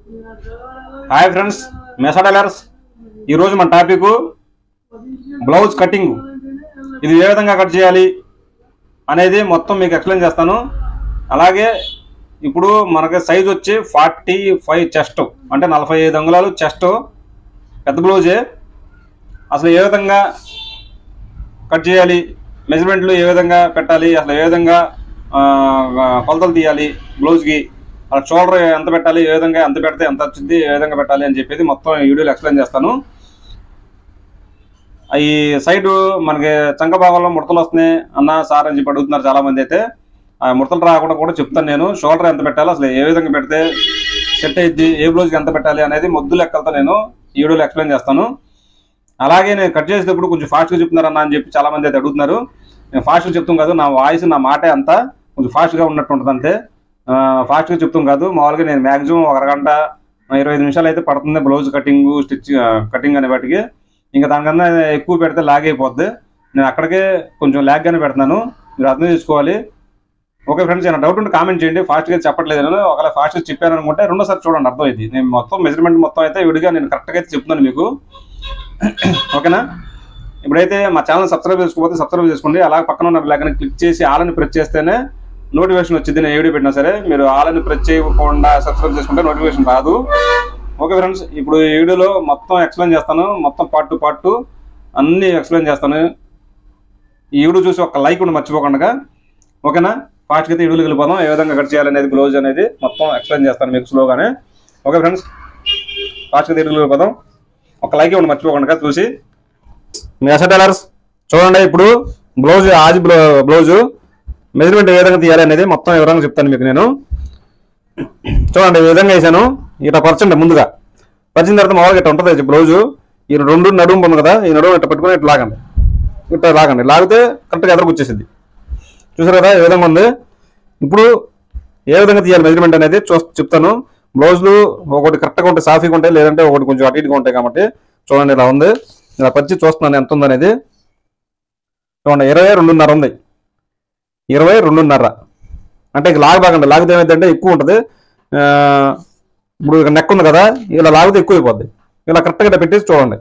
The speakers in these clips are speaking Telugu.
హాయ్ ఫ్రెండ్స్ మెసా టైలర్స్ ఈరోజు మన టాపిక్ బ్లౌజ్ కటింగ్ ఇది ఏ విధంగా కట్ చేయాలి అనేది మొత్తం మీకు ఎక్స్ప్లెయిన్ చేస్తాను అలాగే ఇప్పుడు మనకి సైజ్ వచ్చి ఫార్టీ ఫైవ్ చెస్ట్ అంటే నలభై ఐదు అంగుళాలు చెస్ట్ పెద్ద బ్లౌజే అసలు ఏ విధంగా కట్ చేయాలి మెజర్మెంట్లు ఏ విధంగా పెట్టాలి అసలు ఏ విధంగా ఆ, కొలతలు తీయాలి బ్లౌజ్కి అలా షోల్డర్ ఎంత పెట్టాలి ఏ విధంగా ఎంత పెడితే ఎంత వచ్చింది ఏ విధంగా పెట్టాలి అని చెప్పేది మొత్తం ఈ వీడియోలో ఎక్స్ప్లెయిన్ చేస్తాను ఈ సైడ్ మనకి చంక భాగంలో ముడతలు వస్తున్నాయి అన్న సార్ అని చెప్పి అడుగుతున్నారు చాలా మంది అయితే ఆ ముడతలు రాకుండా కూడా చెప్తాను నేను షోల్డర్ ఎంత పెట్టాలి అసలు ఏ విధంగా పెడితే సెట్ అయ్యిద్ది ఏ బ్లౌజ్కి ఎంత పెట్టాలి అనేది మొద్దు లెక్కలతో నేను ఈ వీడియోలో ఎక్స్ప్లెయిన్ చేస్తాను అలాగే నేను కట్ చేసేటప్పుడు కొంచెం ఫాస్ట్గా చెప్తున్నారన్న అని చెప్పి చాలా మంది అయితే అడుగుతున్నారు నేను ఫాస్ట్గా చెప్తాం కాదు నా వాయిస్ నా మాటే అంతా కొంచెం ఫాస్ట్గా ఉన్నట్టు ఉంటుంది అంతే ఆ, ఫాస్ట్గా చెప్తాం కాదు మామూలుగా నేను మ్యాక్సిమం ఒక అరగంట ఇరవై ఐదు నిమిషాలు అయితే పడుతుంది బ్లౌజ్ కటింగ్ స్టిచ్ కటింగ్ అనే వాటికి ఇంకా దానికన్నా ఎక్కువ పెడితే లాగ్ అయిపోద్ది నేను అక్కడికే కొంచెం లాగ్గానే పెడుతున్నాను మీరు అర్థం చేసుకోవాలి ఓకే ఫ్రెండ్స్ ఏమైనా డౌట్ ఉంటే కామెంట్ చేయండి ఫాస్ట్గా చెప్పట్లేదు నేను ఒకవేళ ఫాస్ట్గా చెప్పాను అనుకుంటే రెండోసారి చూడండి అర్థం ఇది నేను మొత్తం మెజర్మెంట్ మొత్తం అయితే విడిగా నేను కరెక్ట్గా అయితే చెప్తున్నాను మీకు ఓకేనా ఇప్పుడైతే మా ఛానల్ సబ్స్క్రైబ్ చేసుకోకపోతే సబ్స్క్రైబ్ చేసుకోండి అలాగే పక్కన ఉన్న బ్లాక్ క్లిక్ చేసి ఆలని ప్రెస్ చేస్తేనే నోటిఫికేషన్ వచ్చింది నేను ఏ వీడియో పెట్టినా సరే మీరు ఆలని ప్రెస్ చేయకుండా సబ్స్క్రైబ్ చేసుకుంటే నోటిఫికేషన్ రాదు ఓకే ఫ్రెండ్స్ ఇప్పుడు ఈ వీడియోలో మొత్తం ఎక్స్ప్లెయిన్ చేస్తాను మొత్తం పార్ట్ టు పార్ట్ అన్ని ఎక్స్ప్లెయిన్ చేస్తాను ఈ వీడియో చూసి ఒక లైక్ ఉండి మర్చిపోకుండా ఓకేనా ఫాస్ట్గా అయితే వీడియోకి వెళ్ళిపోదాం ఏ విధంగా కట్ చేయాలనేది బ్లౌజ్ అనేది మొత్తం ఎక్స్ప్లెయిన్ చేస్తాను మీకు స్లోగానే ఓకే ఫ్రెండ్స్ ఫాస్ట్గా అయితే వీడియోకి వెళ్ళిపోదాం ఒక లైక్ ఇవ్వండి మర్చిపోకుండా చూసి మీ అసెట్ టైలర్స్ చూడండి ఇప్పుడు బ్లౌజ్ ఆది బ్లౌ బ్లౌజు మెజర్మెంట్ ఏ విధంగా తీయాలి అనేది మొత్తం వివరంగా చెప్తాను మీకు నేను చూడండి ఈ విధంగా వేసాను ఇట్లా పరచండి ముందుగా పరిచిన తర్వాత మామూలుగా ఇట్లా ఉంటుంది బ్లౌజు ఈ రెండు నడుము ఉంది కదా ఈ నడుము ఇట్లా పట్టుకొని ఇట్లా లాగండి ఇట్లా లాగండి లాగితే కరెక్ట్గా ఎదురుకు వచ్చేసింది చూసారు కదా ఏ విధంగా ఉంది ఇప్పుడు ఏ విధంగా తీయాలి మెజర్మెంట్ అనేది చూ చెప్తాను బ్లౌజులు ఒకటి కరెక్ట్గా ఉంటాయి సాఫీగా ఉంటాయి లేదంటే ఒకటి కొంచెం అటు ఇటుగా ఉంటాయి కాబట్టి చూడండి ఇలా ఉంది ఇలా పరిచి చూస్తున్నాను ఎంత ఉందనేది చూడండి ఇరవై రెండున్నర ఉంది ఇరవై రెండున్నర అంటే ఇక లాగ బాగండి లాగితే ఏమైందంటే ఎక్కువ ఉంటుంది ఆ, ఇప్పుడు ఇక నెక్ ఉంది కదా ఇలా లాగితే ఎక్కువ అయిపోద్ది ఇలా కరెక్ట్గా ఇలా పెట్టేసి చూడండి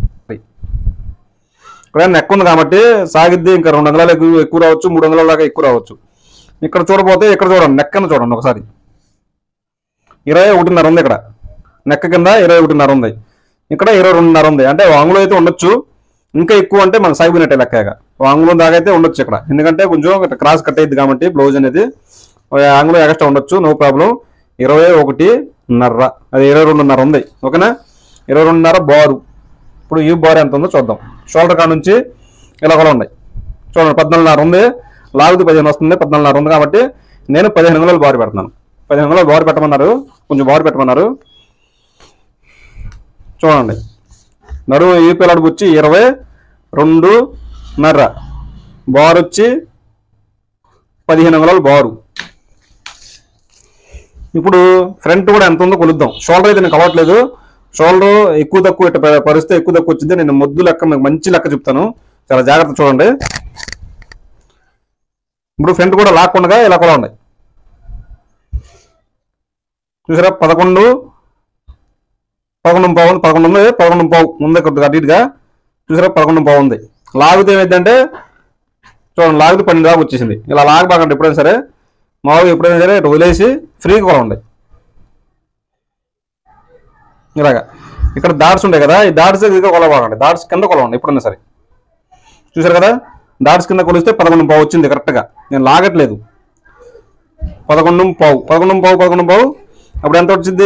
ఇక్కడ నెక్ ఉంది కాబట్టి సాగిద్ది ఇంకా రెండు వందల ఎక్కువ ఎక్కువ రావచ్చు మూడు వందల దాకా ఎక్కువ రావచ్చు ఇక్కడ చూడపోతే ఇక్కడ చూడండి నెక్ కింద చూడండి ఒకసారి ఇరవై ఒకటిన్నర ఉంది ఇక్కడ నెక్క కింద ఇరవై ఒకటిన్నర ఉంది ఇక్కడ ఇరవై రెండున్నర ఉంది అంటే వాంగులో అయితే ఉండొచ్చు ఇంకా ఎక్కువ అంటే మన సాగిపోయినట్టే లెక్కగా వాంగులో దాకా అయితే ఉండొచ్చు ఇక్కడ ఎందుకంటే కొంచెం ఇట్లా క్రాస్ కట్ అయింది కాబట్టి బ్లౌజ్ అనేది ఆంగులో ఎక్స్ట్రా ఉండొచ్చు నో ప్రాబ్లం ఇరవై ఒకటి నర్ర అది ఇరవై రెండున్నర ఉంది ఓకేనా ఇరవై రెండున్నర బారు ఇప్పుడు ఈ బార్ ఎంత ఉందో చూద్దాం షోల్డర్ కాడ నుంచి ఇలా కూడా ఉన్నాయి చూడండి పద్నాలుగున్నర ఉంది లాగుది పదిహేను వస్తుంది పద్నాలుగున్నర ఉంది కాబట్టి నేను పదిహేను వందలు బారు పెడుతున్నాను పదిహేను వందలు బారు పెట్టమన్నారు కొంచెం బారు పెట్టమన్నారు చూడండి నడుము ఈ పిల్లడికి వచ్చి ఇరవై రెండున్నర బార్ వచ్చి పదిహేను వందల బారు ఇప్పుడు ఫ్రంట్ కూడా ఎంత ఉందో కొలుద్దాం షోల్డర్ అయితే నేను కలవట్లేదు షోల్డర్ ఎక్కువ తక్కువ ఇట్ట ప- పరిస్తే ఎక్కువ తక్కువ వచ్చింది నేను మొద్దు లెక్క మీకు మంచి లెక్క చెప్తాను చాలా జాగ్రత్త చూడండి ఇప్పుడు ఫ్రంట్ కూడా లాక్కుండా ఇలా కూడా ఉన్నాయి చూసారా పదకొండు పదకొండు పావు ఉంది పదకొండు ఉంది పదకొండు పావు ఉంది కొద్దిగా అటు ఇటుగా చూసారా పదకొండు పావు ఉంది లాగితే ఏమైందంటే చూడండి లాగితే పన్నెండు దాకా వచ్చేసింది ఇలా లాగ బాగండి ఎప్పుడైనా సరే మామూలుగా ఎప్పుడైనా సరే ఇటు వదిలేసి ఫ్రీగా కూడా ఉండే ఇలాగా ఇక్కడ డాట్స్ ఉంటాయి కదా ఈ డాట్స్ దగ్గర కొల బాగండి డాట్స్ కింద కొలవండి ఎప్పుడైనా సరే చూసారు కదా డాట్స్ కింద కొలిస్తే పదకొండు పావు వచ్చింది కరెక్ట్గా నేను లాగట్లేదు పదకొండు పావు పదకొండు పావు పదకొండు పావు అప్పుడు ఎంత వచ్చింది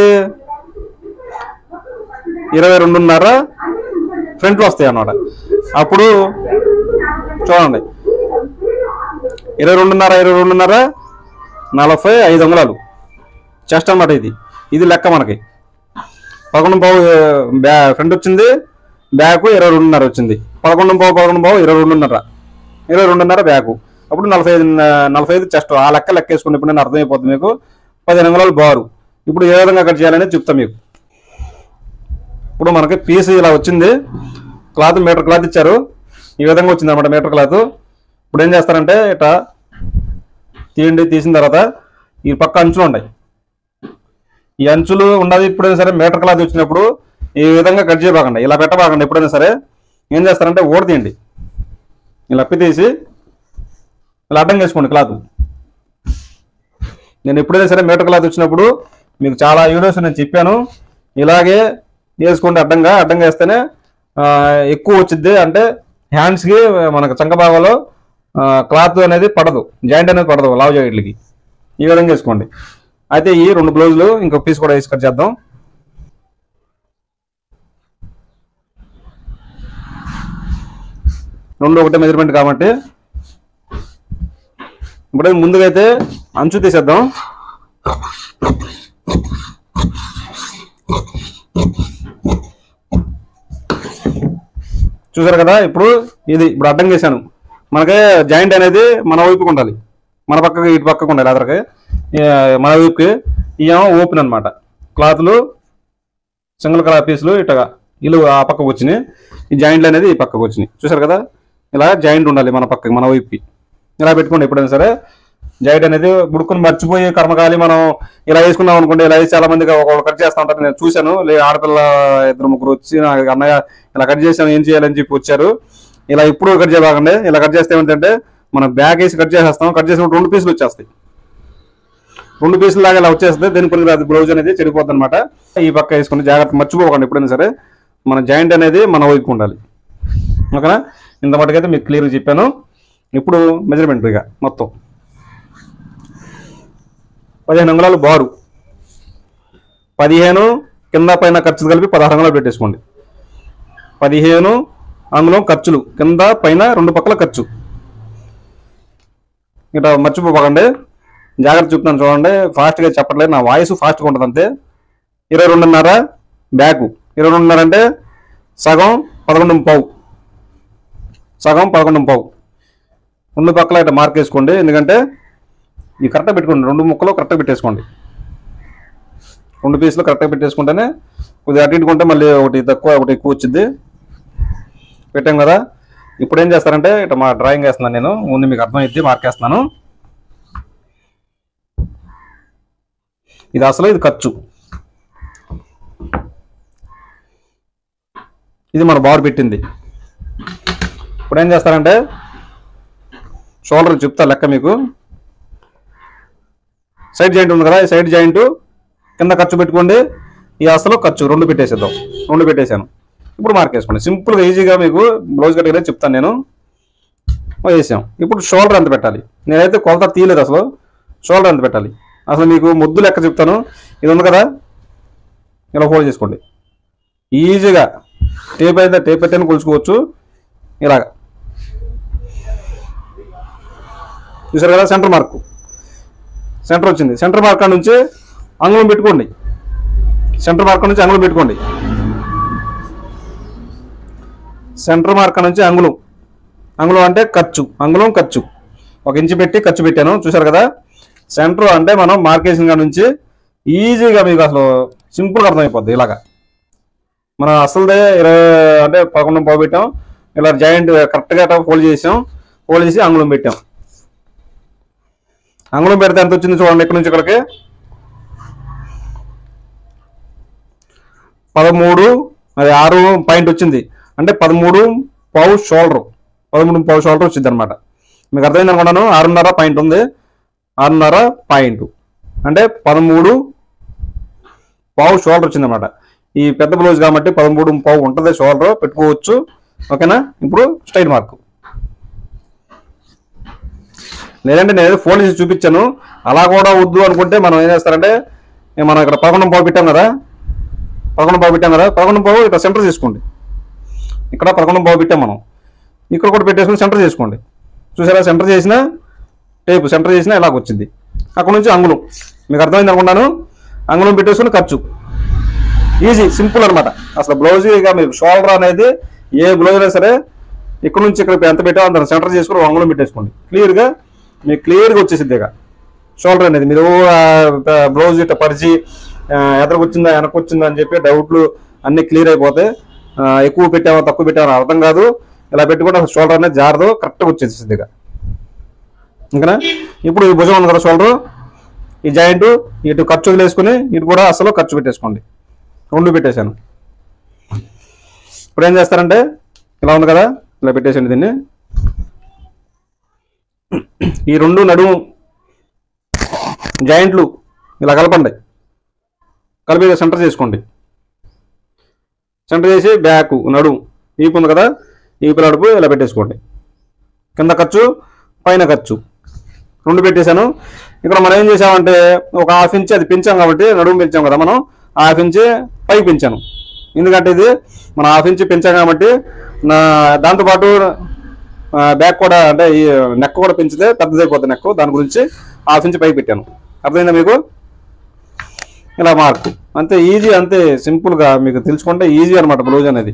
ఇరవై రెండున్నర ఫ్రంట్లో వస్తాయి అన్నమాట అప్పుడు చూడండి ఇరవై రెండున్నర ఇరవై రెండున్నర నలభై ఐదు అంగుళాలు చెస్ట్ అన్నమాట ఇది ఇది లెక్క మనకి పదకొండు పావు ఆ, బ్యా ఫ్రంట్ వచ్చింది బ్యాక్ ఇరవై రెండున్నర వచ్చింది పదకొండు పావు పదకొండు పావు ఇరవై రెండున్నర ఇరవై రెండున్నర బ్యాకు అప్పుడు నలభై ఐదు నలభై ఐదు చెస్ట్ ఆ లెక్క లెక్క వేసుకుని ఇప్పుడు నేను అర్థమైపోతుంది మీకు పదిహేను అంగుళాలు బారు ఇప్పుడు ఏ విధంగా కట్ చేయాలనేది చెప్తాను మీకు ఇప్పుడు మనకి పీస్ ఇలా వచ్చింది క్లాత్ మీటర్ క్లాత్ ఇచ్చారు ఈ విధంగా వచ్చింది అనమాట మీటర్ క్లాత్ ఇప్పుడు ఏం చేస్తారంటే ఇట్లా తీయండి తీసిన తర్వాత ఈ పక్క అంచులు ఉన్నాయి ఈ అంచులు ఉన్నది ఎప్పుడైనా సరే మీటర్ క్లాత్ వచ్చినప్పుడు ఈ విధంగా కట్ చేయబాకండి ఇలా పెట్టబాకండి ఎప్పుడైనా సరే ఏం చేస్తారంటే ఊడతీయండి ఇలా అప్పి తీసి ఇలా అడ్డం చేసుకోండి క్లాత్ నేను ఎప్పుడైనా సరే మీటర్ క్లాత్ వచ్చినప్పుడు మీకు చాలా యూనివర్స్ నేను చెప్పాను ఇలాగే వేసుకోండి అడ్డంగా అడ్డంగా వేస్తేనే ఆ, ఎక్కువ వచ్చింది అంటే హ్యాండ్స్కి మనకు చంక భాగంలో క్లాత్ అనేది పడదు జాయింట్ అనేది పడదు లావ్ జాకెట్లకి ఈ విధంగా వేసుకోండి అయితే ఈ రెండు బ్లౌజులు ఇంకొక పీస్ కూడా వేసి కట్ చేద్దాం రెండు ఒకటే మెజర్మెంట్ కాబట్టి ఇప్పుడు ముందుగా అయితే అంచు తీసేద్దాం చూసారు కదా ఇప్పుడు ఇది ఇప్పుడు అడ్డం చేశాను మనకి జాయింట్ అనేది మన వైపుకి ఉండాలి మన పక్కకి ఇటు పక్కకు ఉండాలి అదరకి మన వైపుకి ఇవేమో ఓపెన్ అనమాట క్లాత్లు సింగిల్ కలర్ పీసులు ఇట్టగా ఇల్లు ఆ పక్కకు వచ్చినాయి ఈ జాయింట్లు అనేది ఈ పక్కకు వచ్చినాయి చూసారు కదా ఇలా జాయింట్ ఉండాలి మన పక్కకి మన వైపుకి ఇలా పెట్టుకోండి ఎప్పుడైనా సరే జాయింట్ అనేది బుడుకుని మర్చిపోయి కర్మకాలి మనం ఇలా వేసుకున్నాం అనుకోండి ఇలా వేసి చాలా మందిగా ఒకళ్ళు కట్ చేస్తా ఉంటారు నేను చూశాను లే ఆడపిల్ల ఇద్దరు ముగ్గురు వచ్చి నాకు అన్నయ్య ఇలా కట్ చేశాను ఏం చేయాలని చెప్పి వచ్చారు ఇలా ఇప్పుడు కట్ చేయబాకండి ఇలా కట్ చేస్తే ఏమిటంటే మనం బ్యాగ్ వేసి కట్ చేసేస్తాం కట్ చేసినప్పుడు రెండు పీసులు వచ్చేస్తాయి రెండు పీసులు లాగా ఇలా వచ్చేస్తే దీని పనికి రాదు బ్లౌజ్ అనేది చెడిపోద్ది అనమాట ఈ పక్క వేసుకుని జాగ్రత్త మర్చిపోకండి ఎప్పుడైనా సరే మన జాయింట్ అనేది మన వైపు ఉండాలి ఓకేనా ఇంత మటుకైతే మీకు క్లియర్గా చెప్పాను ఇప్పుడు మెజర్మెంట్ ఇక మొత్తం పదిహేను అంగుళాలు బారు పదిహేను కింద పైన ఖర్చులు కలిపి పదహారు అంగుళాలు పెట్టేసుకోండి పదిహేను అంగుళం ఖర్చులు కింద పైన రెండు పక్కల ఖర్చు ఇట్లా మర్చిపోకండి జాగ్రత్త చెప్తున్నాను చూడండి ఫాస్ట్గా చెప్పట్లేదు నా వాయిస్ ఫాస్ట్గా ఉంటుంది అంతే ఇరవై రెండున్నర బ్యాక్ ఇరవై రెండున్నర అంటే సగం పదకొండు పావు సగం పదకొండు పావు రెండు పక్కల ఇట్లా మార్క్ వేసుకోండి ఎందుకంటే ఇవి కరెక్ట్గా పెట్టుకోండి రెండు ముక్కలు కరెక్ట్గా పెట్టేసుకోండి రెండు పీసులు కరెక్ట్గా పెట్టేసుకుంటేనే కొద్దిగా అటు ఇటుకుంటే మళ్ళీ ఒకటి తక్కువ ఒకటి ఎక్కువ వచ్చింది పెట్టాం కదా ఇప్పుడు ఏం చేస్తారంటే ఇట్లా మా డ్రాయింగ్ వేస్తున్నాను నేను ముందు మీకు అర్థమైద్ది మార్క్ వేస్తున్నాను ఇది అసలు ఇది ఖర్చు ఇది మన బార్ పెట్టింది ఇప్పుడు ఏం చేస్తారంటే షోల్డర్ చెప్తా లెక్క మీకు సైడ్ జాయింట్ ఉంది కదా ఈ సైడ్ జాయింట్ కింద ఖర్చు పెట్టుకోండి ఈ అసలు ఖర్చు రెండు పెట్టేసేద్దాం రెండు పెట్టేశాను ఇప్పుడు మార్క్ వేసుకోండి సింపుల్గా ఈజీగా మీకు బ్లౌజ్ కట్టగలే చెప్తాను నేను వేసాం ఇప్పుడు షోల్డర్ ఎంత పెట్టాలి నేనైతే కొలత తీయలేదు అసలు షోల్డర్ ఎంత పెట్టాలి అసలు మీకు ముద్దు లెక్క చెప్తాను ఇది ఉంది కదా ఇలా ఫోల్డ్ చేసుకోండి ఈజీగా టేప్ అయితే టేప్ అయితే కొలుచుకోవచ్చు ఇలాగా చూసారు కదా సెంటర్ మార్క్ సెంటర్ వచ్చింది సెంటర్ మార్క్ కాడ నుంచి అంగుళం పెట్టుకోండి సెంటర్ మార్క్ నుంచి అంగుళం పెట్టుకోండి సెంటర్ మార్క్ నుంచి అంగుళం అంగుళం అంటే ఖర్చు అంగుళం ఖర్చు ఒక ఇంచు పెట్టి ఖర్చు పెట్టాను చూసారు కదా సెంటర్ అంటే మనం మార్కేషన్ కాడ నుంచి ఈజీగా మీకు అసలు సింపుల్గా అర్థమైపోద్ది ఇలాగా మనం అసలుదే ఇరవై అంటే పదకొండు పావు పెట్టాం ఇలా జాయింట్ కరెక్ట్గా ఫోల్డ్ చేసాం ఫోల్డ్ చేసి అంగుళం పెట్టాం అంగుళం పెడితే ఎంత వచ్చింది చూడండి ఇక్కడ నుంచి ఇక్కడికి పదమూడు అది ఆరు పాయింట్ వచ్చింది అంటే పదమూడు పావు షోల్డర్ పదమూడు పావు షోల్డర్ వచ్చింది అనమాట మీకు అర్థమైంది అనుకున్నాను ఆరున్నర పాయింట్ ఉంది ఆరున్నర పాయింట్ అంటే పదమూడు పావు షోల్డర్ వచ్చింది అనమాట ఈ పెద్ద బ్లౌజ్ కాబట్టి పదమూడు పావు ఉంటుంది షోల్డర్ పెట్టుకోవచ్చు ఓకేనా ఇప్పుడు స్ట్రైట్ మార్క్ లేదంటే నేను ఏదో ఫోన్ చేసి చూపించాను అలా కూడా వద్దు అనుకుంటే మనం ఏం చేస్తారంటే ఏ మనం ఇక్కడ పదకొండు పావు పెట్టాం కదా పదకొండు పావు పెట్టాం కదా పదకొండు పావు ఇక్కడ సెంటర్ చేసుకోండి ఇక్కడ పదకొండు పావు పెట్టాం మనం ఇక్కడ కూడా పెట్టేసుకుని సెంటర్ చేసుకోండి చూసారా సెంటర్ చేసిన టేప్ సెంటర్ చేసినా ఇలాగ వచ్చింది అక్కడ నుంచి అంగుళం మీకు అర్థమైంది అనుకున్నాను అంగుళం పెట్టేసుకుని ఖర్చు ఈజీ సింపుల్ అనమాట అసలు బ్లౌజ్ ఇక మీకు షోల్డర్ అనేది ఏ బ్లౌజ్ అయినా సరే ఇక్కడ నుంచి ఇక్కడ ఎంత పెట్టామో అంత సెంటర్ చేసుకుని ఒక అంగుళం పెట్టేసుకోండి క్లియర్గా మీకు క్లియర్గా వచ్చేసిద్ది ఇక షోల్డర్ అనేది మీరు బ్లౌజ్ ఇట్లా పరిచి ఎదరకు వచ్చిందా వెనక్కి వచ్చిందా అని చెప్పి డౌట్లు అన్ని క్లియర్ అయిపోతాయి ఆ, ఎక్కువ పెట్టామో తక్కువ పెట్టామో అర్థం కాదు ఇలా పెట్టుకుంటే షోల్డర్ అనేది జారదు కరెక్ట్గా వచ్చేసింది ఇక ఇంకనా ఇప్పుడు ఈ భుజం ఉంది కదా షోల్డర్ ఈ జాయింట్ ఇటు ఖర్చు వదిలేసుకుని ఇటు కూడా అసలు ఖర్చు పెట్టేసుకోండి రెండు పెట్టేశాను ఇప్పుడు ఏం చేస్తారంటే ఇలా ఉంది కదా ఇలా పెట్టేసండి దీన్ని ఈ రెండు నడుము జాయింట్లు ఇలా కలపండి కలిపి సెంటర్ చేసుకోండి సెంటర్ చేసి బ్యాక్ నడుము ఈపు ఉంది కదా ఈపు నడుపు ఇలా పెట్టేసుకోండి కింద ఖర్చు పైన ఖర్చు రెండు పెట్టేశాను ఇక్కడ మనం ఏం చేసామంటే ఒక హాఫ్ ఇంచ్ అది పెంచాం కాబట్టి నడుము పెంచాం కదా మనం హాఫ్ ఇంచ్ పైకి పెంచాను ఎందుకంటే ఇది మనం హాఫ్ ఇంచ్ పెంచాం కాబట్టి నా దాంతోపాటు ఆ, బ్యాక్ కూడా అంటే ఈ నెక్ కూడా పెంచితే పెద్దదైపోతుంది నెక్ దాని గురించి హాఫ్ ఇంచ్ పైకి పెట్టాను అర్థమైందా మీకు ఇలా మార్క్ అంతే ఈజీ అంతే సింపుల్గా మీకు తెలుసుకుంటే ఈజీ అనమాట బ్లౌజ్ అనేది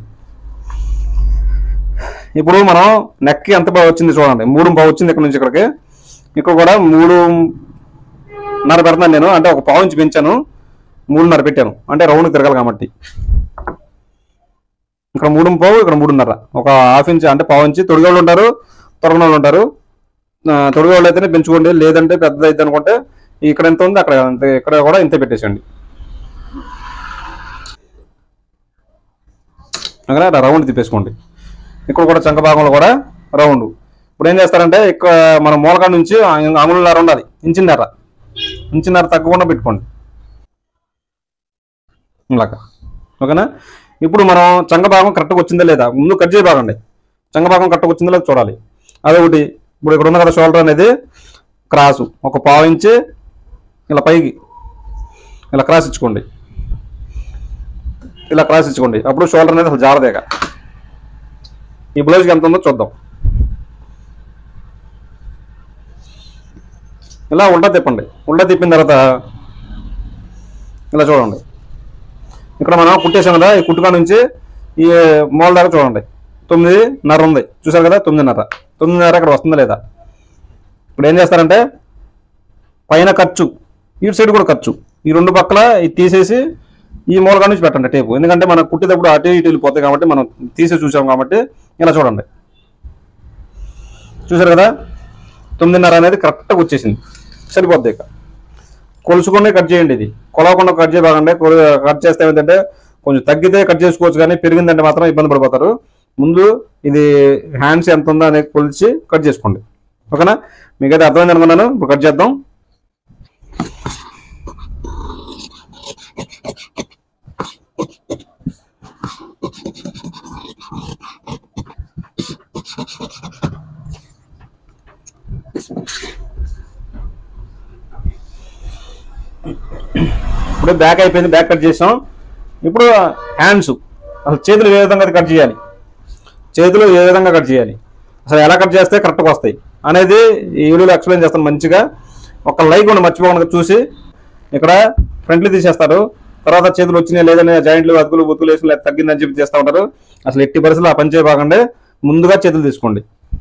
ఇప్పుడు మనం నెక్కి ఎంత బాగా వచ్చింది చూడండి మూడు బాగా వచ్చింది ఇక్కడ నుంచి ఇక్కడికి ఇక్కడ కూడా మూడు నర పెడతాను నేను అంటే ఒక పావు ఇంచు పెంచాను మూడున్నర పెట్టాను అంటే రౌండ్ తిరగాలి కాబట్టి ఇక్కడ మూడు పావు ఇక్కడ మూడున్నర ఒక హాఫ్ ఇంచ్ అంటే పావు ఇంచ్ తొడిగోళ్ళు ఉంటారు తొరగని వాళ్ళు ఉంటారు ఆ, తొడిగోళ్ళు అయితేనే పెంచుకోండి లేదంటే పెద్దదైతే అనుకుంటే ఇక్కడ ఎంత ఉంది అక్కడ అంతే ఇక్కడ కూడా ఇంతే పెట్టేసండి అక్కడ రౌండ్ తిప్పేసుకోండి ఇక్కడ కూడా చంక భాగంలో కూడా రౌండ్ ఇప్పుడు ఏం చేస్తారంటే ఇక్కడ మన మూలకాడ నుంచి అంగుళన్నర ఉండాలి ఇంచిన్నర ఇంచిన్నర తగ్గకుండా పెట్టుకోండి ఇలాగా ఓకేనా ఇప్పుడు మనం చంగ భాగం కరెక్ట్గా వచ్చిందా లేదా ముందు కట్ చేయ భాగండి చంగ భాగం కరెక్ట్గా వచ్చిందా లేదా చూడాలి అదొకటి ఇప్పుడు ఇక్కడ ఉన్న కదా షోల్డర్ అనేది క్రాసు ఒక పావు ఇంచి ఇలా పైకి ఇలా క్రాస్ ఇచ్చుకోండి ఇలా క్రాస్ ఇచ్చుకోండి అప్పుడు షోల్డర్ అనేది అసలు జారదేగా ఈ బ్లౌజ్కి ఎంత ఉందో చూద్దాం ఇలా ఉల్టా తిప్పండి ఉల్టా తిప్పిన తర్వాత ఇలా చూడండి ఇక్కడ మనం కుట్టేసాం కదా ఈ కుట్టుకా నుంచి ఈ మూల దాకా చూడండి తొమ్మిదిన్నర ఉంది చూసారు కదా తొమ్మిదిన్నర తొమ్మిదిన్నర ఇక్కడ వస్తుందా లేదా ఇప్పుడు ఏం చేస్తారంటే పైన ఖర్చు ఇటు సైడ్ కూడా ఖర్చు ఈ రెండు పక్కల ఇది తీసేసి ఈ మూలగా నుంచి పెట్టండి టేపు ఎందుకంటే మనం కుట్టేటప్పుడు అటు ఇటు వెళ్ళిపోతాయి కాబట్టి మనం తీసి చూసాం కాబట్టి ఇలా చూడండి చూసారు కదా తొమ్మిదిన్నర అనేది కరెక్ట్గా వచ్చేసింది సరిపోద్ది ఇక కొలుసుకునే కట్ చేయండి ఇది కొలవకుండా కట్ చేయబాగండి కట్ చేస్తే ఏంటంటే కొంచెం తగ్గితే కట్ చేసుకోవచ్చు కానీ పెరిగిందంటే మాత్రం ఇబ్బంది పడిపోతారు ముందు ఇది హ్యాండ్స్ ఎంత ఉందో అనేది కొలిచి కట్ చేసుకోండి ఓకేనా మీకైతే అర్థమైంది అనుకున్నాను ఇప్పుడు కట్ చేద్దాం ఇప్పుడు బ్యాక్ అయిపోయింది బ్యాక్ కట్ చేసాం ఇప్పుడు హ్యాండ్స్ అసలు చేతులు ఏ విధంగా కట్ చేయాలి చేతులు ఏ విధంగా కట్ చేయాలి అసలు ఎలా కట్ చేస్తే కరెక్ట్గా వస్తాయి అనేది ఈ వీడియోలో ఎక్స్ప్లెయిన్ చేస్తాను మంచిగా ఒక లైక్ ఉండి మర్చిపోకుండా చూసి ఇక్కడ ఫ్రంట్లు తీసేస్తారు తర్వాత చేతులు వచ్చినాయి లేదని జాయింట్లు అతుకులు బుతులు వేసి లేదా తగ్గిందని చెప్పి చేస్తూ ఉంటారు అసలు ఎట్టి పరిస్థితులు ఆ పని చేయబాకండి ముందుగా చేతులు తీసుకోండి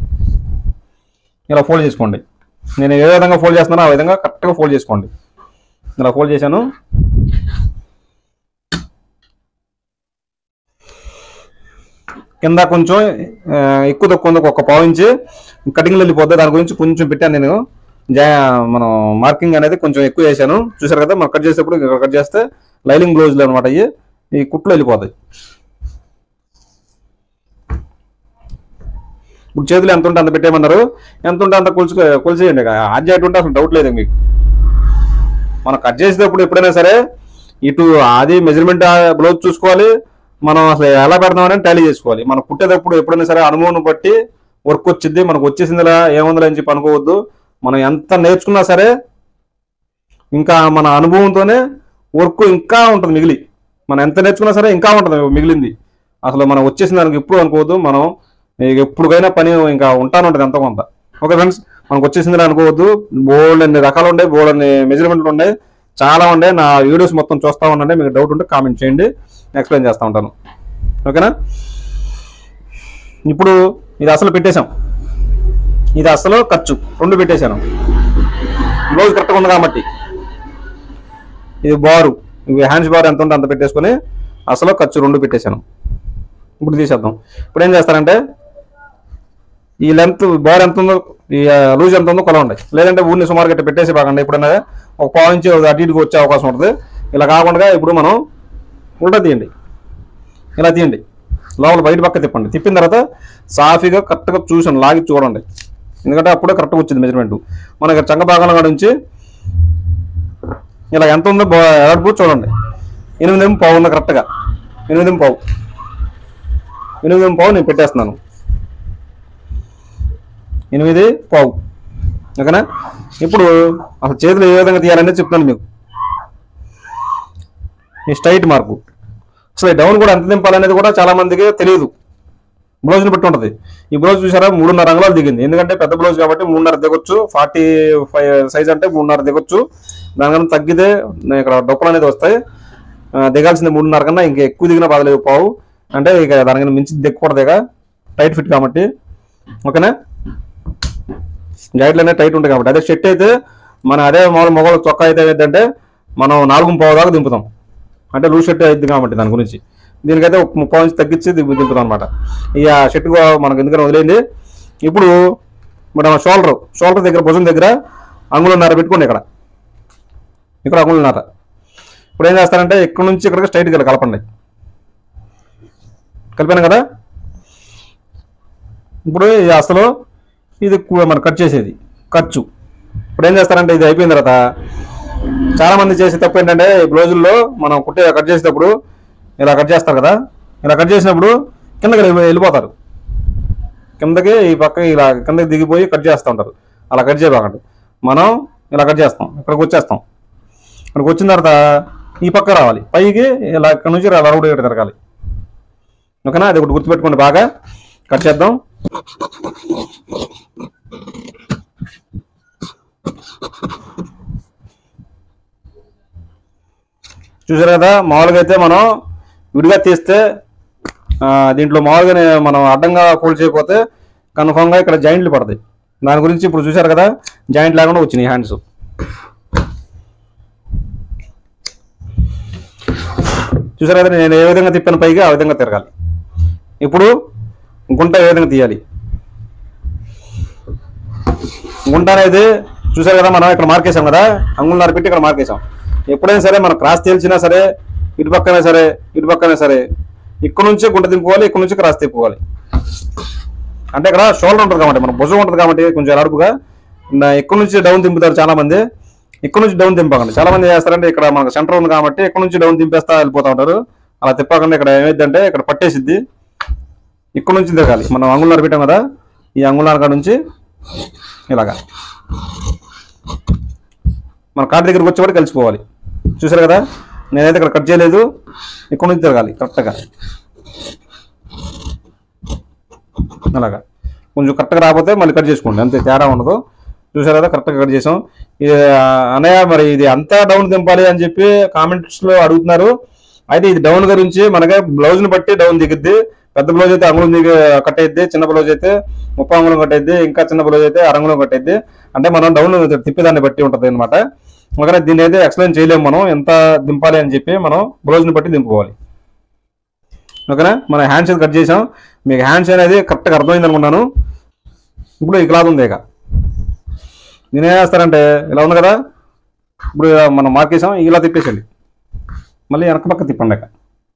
ఇలా ఫోల్డ్ చేసుకోండి నేను ఏ విధంగా ఫోల్డ్ చేస్తున్నానో ఆ విధంగా కరెక్ట్గా ఫోల్డ్ చేసుకోండి ఇలా ఫోల్డ్ చేశాను కింద కొంచెం ఆ, ఎక్కువ తక్కువ ఉంది ఒక పావు ఇంచి కటింగ్లో వెళ్ళిపోద్ది దాని గురించి కొంచెం పెట్టాను నేను జా మనం మార్కింగ్ అనేది కొంచెం ఎక్కువ చేశాను చూసారు కదా మనం కట్ చేసేటప్పుడు ఇక్కడ కట్ చేస్తే లైనింగ్ బ్లౌజ్లు అనమాట అయ్యి ఈ కుట్లు వెళ్ళిపోతాయి ఇప్పుడు చేతులు ఎంత ఉంటే అంత పెట్టేయమన్నారు ఎంత ఉంటే అంత కొలుసు కొలిసేయండి ఆర్జెక్ట్ ఉంటే అసలు డౌట్ లేదు మీకు మనం కట్ చేసేటప్పుడు ఎప్పుడైనా సరే ఇటు అది మెజర్మెంట్ బ్లౌజ్ చూసుకోవాలి మనం అసలు ఎలా పెడదామని టాలీ చేసుకోవాలి మనం కుట్టేటప్పుడు ఎప్పుడైనా సరే అనుభవం బట్టి వర్క్ వచ్చింది మనకు వచ్చేసిందిలా ఏముందిలే అని చెప్పి అనుకోవద్దు మనం ఎంత నేర్చుకున్నా సరే ఇంకా మన అనుభవంతోనే వర్క్ ఇంకా ఉంటుంది మిగిలి మనం ఎంత నేర్చుకున్నా సరే ఇంకా ఉంటుంది మిగిలింది అసలు మనం వచ్చేసిన దానికి ఎప్పుడు అనుకోవద్దు మనం ఇక ఎప్పుడుకైనా పని ఇంకా ఉంటాను ఉంటుంది ఎంతో కొంత ఓకే ఫ్రెండ్స్ మనకు వచ్చేసింది అనుకోవద్దు బోల్డ్ అన్ని రకాలు ఉన్నాయి బోల్డ్ అన్ని మెజర్మెంట్లు ఉన్నాయి చాలా ఉన్నాయి నా వీడియోస్ మొత్తం చూస్తా ఉండండి మీకు డౌట్ ఉంటే కామెంట్ చేయండి ఎక్స్ప్లెయిన్ చేస్తూ ఉంటాను ఓకేనా ఇప్పుడు ఇది అసలు పెట్టేశాం ఇది అసలు ఖర్చు రెండు పెట్టేశాను బ్లౌజ్ కరెక్ట్గా ఉంది కాబట్టి ఇది బారు ఇవి హ్యాండ్స్ బార్ ఎంత ఉంటే అంత పెట్టేసుకొని అసలు ఖర్చు రెండు పెట్టేశాను ఇప్పుడు తీసేద్దాం ఇప్పుడు ఏం చేస్తారంటే ఈ లెంత్ బార్ ఎంత ఉందో ఈ లూజ్ ఎంత ఉందో కొలవండి లేదంటే ఊరిని సుమారు గట్టి పెట్టేసి బాగండి ఎప్పుడైనా ఒక పావు ఇంచు అటు ఇటుకు వచ్చే అవకాశం ఉంటుంది ఇలా కాకుండా ఇప్పుడు మనం ఉల్టా తీయండి ఇలా తీయండి లోపల బయట పక్క తిప్పండి తిప్పిన తర్వాత సాఫీగా కరెక్ట్గా చూసాను లాగి చూడండి ఎందుకంటే అప్పుడే కరెక్ట్గా వచ్చింది మెజర్మెంట్ మనకి చంగ భాగంలో కాడ నుంచి ఇలా ఎంత ఉందో బా- ఎడల్పు చూడండి ఎనిమిది పావు ఉంది కరెక్ట్గా ఎనిమిది పావు ఎనిమిది పావు నేను పెట్టేస్తున్నాను ఎనిమిది పావు ఓకేనా ఇప్పుడు అసలు చేతులు ఏ విధంగా తీయాలనేది చెప్తాను మీకు ఈ స్ట్రైట్ మార్కు అసలు ఈ డౌన్ కూడా ఎంత దింపాలనేది కూడా చాలా మందికి తెలియదు బ్లౌజ్ని బట్టి ఉంటుంది ఈ బ్లౌజ్ చూసారా మూడున్నర అంగుళాలు దిగింది ఎందుకంటే పెద్ద బ్లౌజ్ కాబట్టి మూడున్నర దిగొచ్చు ఫార్టీ ఫైవ్ సైజ్ అంటే మూడున్నర దిగొచ్చు దానికన్నా తగ్గితే ఇక్కడ డొక్కలు అనేది వస్తాయి ఆ, దిగాల్సింది మూడున్నర కన్నా ఇంకా ఎక్కువ దిగినా బాధలేదు పావు అంటే ఇక దానికన్నా మించి దిగకూడదు ఇక టైట్ ఫిట్ కాబట్టి ఓకేనా గైడ్లు అనేది టైట్ ఉంటాయి కాబట్టి అదే షర్ట్ అయితే మన అదే మామూలు మొగలు చొక్కా అయితే ఏంటంటే మనం నాలుగు పావు దాకా దింపుతాం అంటే లూజ్ షర్ట్ అయింది కాబట్టి దాని గురించి దీనికైతే ఒక ముప్పై నుంచి తగ్గించి దింపు దింపుతాం అనమాట ఇక షర్ట్ మనకు ఎందుకని వదిలేంది ఇప్పుడు మన షోల్డర్ షోల్డర్ దగ్గర భుజం దగ్గర అంగుళన్నర పెట్టుకోండి ఇక్కడ ఇక్కడ అంగుళన్నర ఇప్పుడు ఏం చేస్తారంటే ఇక్కడ నుంచి ఇక్కడికి స్ట్రైట్గా ఇలా కలపండి కలిపాను కదా ఇప్పుడు ఇది అసలు ఇది కు- మనం కట్ చేసేది ఖర్చు ఇప్పుడు ఏం చేస్తారంటే ఇది అయిపోయిన తర్వాత చాలా మంది చేసే తప్పు ఏంటంటే ఈ బ్లౌజుల్లో మనం కుట్టే కట్ చేసేటప్పుడు ఇలా కట్ చేస్తారు కదా ఇలా కట్ చేసినప్పుడు కిందకి వెళ్ళి- వెళ్ళిపోతారు కిందకి ఈ పక్క ఇలా కిందకి దిగిపోయి కట్ చేస్తూ ఉంటారు అలా కట్ చేయబాకండి మనం ఇలా కట్ చేస్తాం ఇక్కడికి వచ్చేస్తాం ఇక్కడికి వచ్చిన తర్వాత ఈ పక్క రావాలి పైకి ఇలా ఇక్కడ నుంచి ఇలా రౌండ్ ఇక్కడ తిరగాలి ఓకేనా అది ఒకటి గుర్తుపెట్టుకోండి బాగా కట్ చేద్దాం చూసారు కదా మామూలుగా అయితే మనం విడిగా తీస్తే ఆ, దీంట్లో మామూలుగా నే- మనం అడ్డంగా ఫోల్డ్ చేయకపోతే కన్ఫామ్గా ఇక్కడ జాయింట్లు పడతాయి దాని గురించి ఇప్పుడు చూసారు కదా జాయింట్ లేకుండా వచ్చినాయి హ్యాండ్స్ చూసారు కదా నేను ఏ విధంగా తిప్పాను పైకి ఆ విధంగా తిరగాలి ఇప్పుడు గుంట ఏ విధంగా తీయాలి గుంట అనేది చూసారు కదా మనం ఇక్కడ మార్కేసాం కదా అంగుళన్నర పెట్టి ఇక్కడ మార్కేసాం ఎప్పుడైనా సరే మనం క్రాస్ తేల్చినా సరే ఇటు పక్కనే సరే ఇటు పక్కనే సరే ఇక్కడ నుంచి గుంట తిప్పుకోవాలి ఇక్కడ నుంచి క్రాస్ తిప్పుకోవాలి అంటే ఇక్కడ షోల్డర్ ఉంటుంది కాబట్టి మన భుజం ఉంటుంది కాబట్టి కొంచెం అడుపుగా ఇక్కడ నుంచి డౌన్ దింపుతారు చాలా మంది ఇక్కడ నుంచి డౌన్ దింపకండి చాలా మంది చేస్తారంటే ఇక్కడ మనకు సెంటర్ ఉంది కాబట్టి ఇక్కడ నుంచి డౌన్ దింపేస్తా వెళ్ళిపోతా ఉంటారు అలా తిప్పకుండా ఇక్కడ ఏమైందంటే ఇక్కడ పట్టేసిద్ది ఇక్కడ నుంచి తిరగాలి మనం అంగుళన్నర పెట్టాం కదా ఈ అంగుళన్నర కాడ నుంచి ఇలాగా మన కాటి దగ్గరికి వచ్చేవాడు కలిసిపోవాలి చూసారు కదా నేనైతే ఇక్కడ కట్ చేయలేదు ఇక్కడ నుంచి తిరగాలి కరెక్ట్గా అలాగా కొంచెం కరెక్ట్గా రాకపోతే మళ్ళీ కట్ చేసుకోండి అంతే తేడా ఉండదు చూసారు కదా కరెక్ట్గా కట్ చేసాం ఇది ఆ, అన్నయ్య మరి ఇది అంతా డౌన్ దింపాలి అని చెప్పి కామెంట్స్లో అడుగుతున్నారు అయితే ఇది డౌన్ గురించి మనకి బ్లౌజ్ని బట్టి డౌన్ దిగుద్ది పెద్ద బ్లౌజ్ అయితే అంగుళం దిగి కట్ అయ్యిద్ది చిన్న బ్లౌజ్ అయితే ముప్పై అంగుళం కట్ అయ్యిద్ది ఇంకా చిన్న బ్లౌజ్ అయితే అరంగుళం కట్ అయ్యిద్ది అంటే మనం డౌన్ తిప్పేదాన్ని బట్టి ఉంటుంది అనమాట ఒకనే దీన్ని అయితే ఎక్స్ప్లెయిన్ చేయలేము మనం ఎంత దింపాలి అని చెప్పి మనం బ్లౌజ్ని బట్టి దింపుకోవాలి ఓకేనా మన హ్యాండ్స్ కట్ చేసాం మీకు హ్యాండ్స్ అనేది కరెక్ట్గా అర్థమైంది అనుకున్నాను ఇప్పుడు ఈ క్లాత్ ఉంది ఇక దీని ఏం చేస్తారంటే ఇలా ఉంది కదా ఇప్పుడు ఇలా మనం మార్కేసాం ఇలా తిప్పేసండి మళ్ళీ వెనక పక్క తిప్పండి ఇక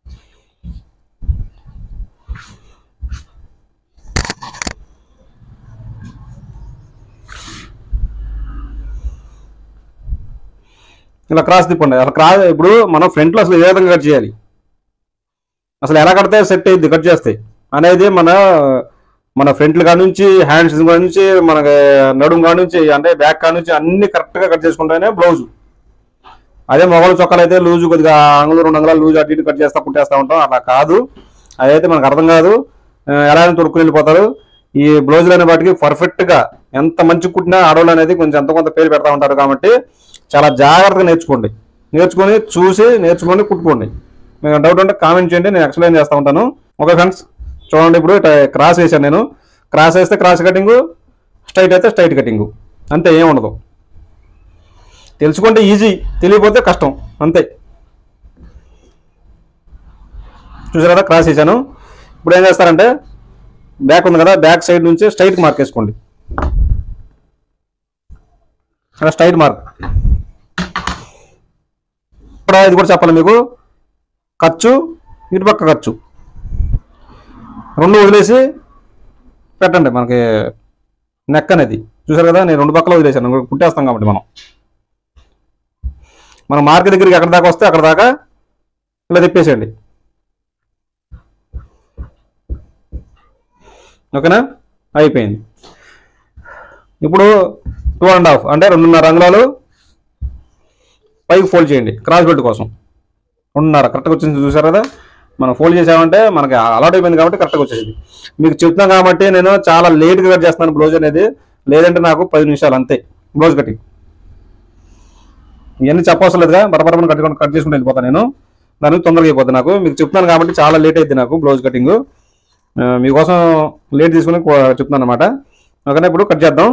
ఇలా క్రాస్ తిప్పండి అసలు క్రాస్ ఇప్పుడు మనం ఫ్రంట్లో అసలు ఏ విధంగా కట్ చేయాలి అసలు ఎలా కడితే సెట్ అయ్యింది కట్ చేస్తాయి అనేది మన మన ఫ్రంట్ కాడ నుంచి హ్యాండ్స్ కాడ నుంచి మనకి నడుము కాడ నుంచి అంటే బ్యాక్ కాడ నుంచి అన్ని కరెక్ట్గా కట్ చేసుకుంటేనే బ్లౌజ్ అదే మొగలు చొక్కాలు అయితే లూజ్ కొద్దిగా అంగులు రెండు అంగుళాలు లూజ్ అటు ఇటు కట్ చేస్తా కుట్టేస్తా ఉంటాం అలా కాదు అదైతే మనకు అర్థం కాదు ఆ, ఎలా అయినా తొడుక్కుని వెళ్ళిపోతారు ఈ బ్లౌజులు అనే వాటికి పర్ఫెక్ట్ గా ఎంత మంచి కుట్టినా ఆడవాళ్ళు అనేది కొంచెం ఎంతో కొంత పేరు పెడతా ఉంటారు కాబట్టి చాలా జాగ్రత్తగా నేర్చుకోండి నేర్చుకొని చూసి నేర్చుకొని కుట్టుకోండి మీకు డౌట్ ఉంటే కామెంట్ చేయండి నేను ఎక్స్ప్లెయిన్ చేస్తూ ఉంటాను ఓకే ఫ్రెండ్స్ చూడండి ఇప్పుడు ఇట్లా క్రాస్ వేసాను నేను క్రాస్ వేస్తే క్రాస్ కటింగ్ స్ట్రైట్ అయితే స్ట్రైట్ కటింగ్ అంతే ఏం ఉండదు తెలుసుకుంటే ఈజీ తెలియకపోతే కష్టం అంతే చూసారా క్రాస్ వేసాను ఇప్పుడు ఏం చేస్తారంటే బ్యాక్ ఉంది కదా బ్యాక్ సైడ్ నుంచి స్ట్రైట్ మార్క్ వేసుకోండి అలా స్ట్రైట్ మార్క్ ఇక్కడ ఇది కూడా చెప్పాలి మీకు ఖర్చు ఇటుపక్క ఖర్చు రెండు వదిలేసి పెట్టండి మనకి నెక్ అనేది చూసారు కదా నేను రెండు పక్కల వదిలేసాను కుట్టేస్తాం కాబట్టి మనం మనం మార్కెట్ దగ్గరికి ఎక్కడ దాకా వస్తే అక్కడ దాకా ఇలా తిప్పేసేయండి ఓకేనా అయిపోయింది ఇప్పుడు టూ అండ్ హాఫ్ అంటే రెండున్నర అంగుళాలు పైకి ఫోల్డ్ చేయండి క్రాస్ బెల్ట్ కోసం రెండున్నర కరెక్ట్గా వచ్చింది చూసారు కదా మనం ఫోల్డ్ చేసామంటే మనకి అలవాట్ అయిపోయింది కాబట్టి కరెక్ట్గా వచ్చేసింది మీకు చెప్తున్నాను కాబట్టి నేను చాలా లేట్గా కట్ చేస్తున్నాను బ్లౌజ్ అనేది లేదంటే నాకు పది నిమిషాలు అంతే బ్లౌజ్ కటింగ్ ఇవన్నీ చెప్పవసరం లేదుగా బరబరమని కట్ కట్ చేసుకుంటూ వెళ్ళిపోతాను నేను దానికి తొందరగా అయిపోతుంది నాకు మీకు చెప్తున్నాను కాబట్టి చాలా లేట్ అయింది నాకు బ్లౌజ్ కటింగ్ మీకోసం లేట్ తీసుకుని కో- చెప్తున్నాను అనమాట ఓకేనా ఇప్పుడు కట్ చేద్దాం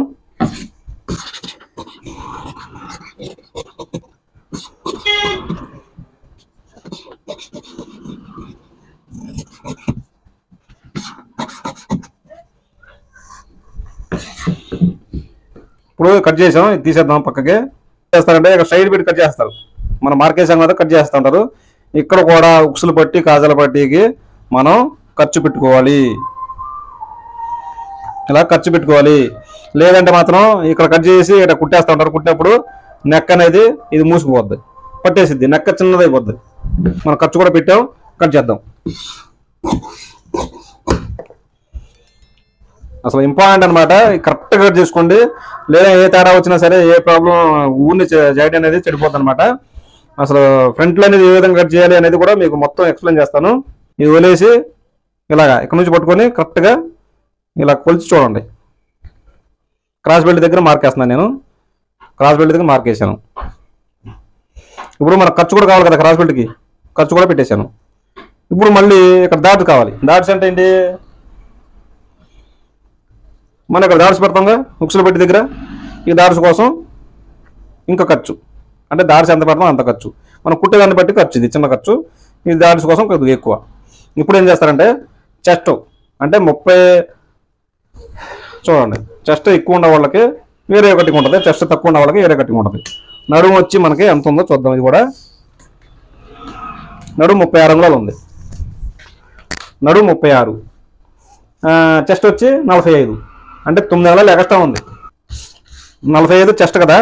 ఇప్పుడు కట్ చేసాం ఇది తీసేద్దాం పక్కకి చేస్తారంటే ఇక్కడ సైడ్ పెట్టి కట్ చేస్తారు మనం మార్కేసాం కదా కట్ చేస్తూ ఉంటారు ఇక్కడ కూడా ఉక్సులు పట్టి కాజల పట్టికి మనం ఖర్చు పెట్టుకోవాలి ఇలా ఖర్చు పెట్టుకోవాలి లేదంటే మాత్రం ఇక్కడ కట్ చేసి ఇక్కడ కుట్టేస్తూ ఉంటారు కుట్టినప్పుడు నెక్ అనేది ఇది మూసుకుపోద్ది పట్టేసిద్ది నెక్క చిన్నదైపోద్ది మనం ఖర్చు కూడా పెట్టాం కట్ చేద్దాం అసలు ఇంపార్టెంట్ అనమాట కరెక్ట్ కట్ చేసుకోండి లేదా ఏ తేడా వచ్చినా సరే ఏ ప్రాబ్లం ఊరిని జాయిట్ అనేది చెడిపోద్ది అనమాట అసలు ఫ్రంట్ లో అనేది ఏ విధంగా కట్ చేయాలి అనేది కూడా మీకు మొత్తం ఎక్స్ప్లెయిన్ చేస్తాను ఇది వదిలేసి ఇలాగా ఇక్కడ నుంచి పట్టుకొని కరెక్ట్గా ఇలా కొలిచి చూడండి క్రాస్ బెల్ట్ దగ్గర మార్క్ వేస్తున్నాను నేను క్రాస్ బెల్ట్ దగ్గర మార్క్ వేసాను ఇప్పుడు మనకు ఖర్చు కూడా కావాలి కదా క్రాస్ బెల్ట్కి ఖర్చు కూడా పెట్టేశాను ఇప్పుడు మళ్ళీ ఇక్కడ దాట్స్ కావాలి దాట్స్ అంటే ఏంటి మనం ఇక్కడ దాడ్స్ పెడతాంగా ఉక్సులు పెట్టి దగ్గర ఈ దాడ్స్ కోసం ఇంకా ఖర్చు అంటే దాడ్స్ ఎంత పెడతాం అంత ఖర్చు మనం కుట్టేదాన్ని బట్టి ఖర్చు ఇది చిన్న ఖర్చు ఈ దాడ్స్ కోసం కొద్దిగా ఎక్కువ ఇప్పుడు ఏం చేస్తారంటే చెస్ట్ అంటే ముప్పై చూడండి చెస్ట్ ఎక్కువ ఉన్న వాళ్ళకి వేరే కట్టింగ్ ఉంటుంది చెస్ట్ తక్కువ ఉన్న వాళ్ళకి వేరే కట్టింగ్ ఉంటుంది నడుము వచ్చి మనకి ఎంత ఉందో చూద్దాం ఇది కూడా నడుము ముప్పై ఆరు అంగుళాలు ఉంది నడుము ముప్పై ఆరు చెస్ట్ వచ్చి నలభై ఐదు అంటే తొమ్మిది నెలలు ఎక్స్ట్రా ఉంది నలభై ఐదు చెస్ట్ కదా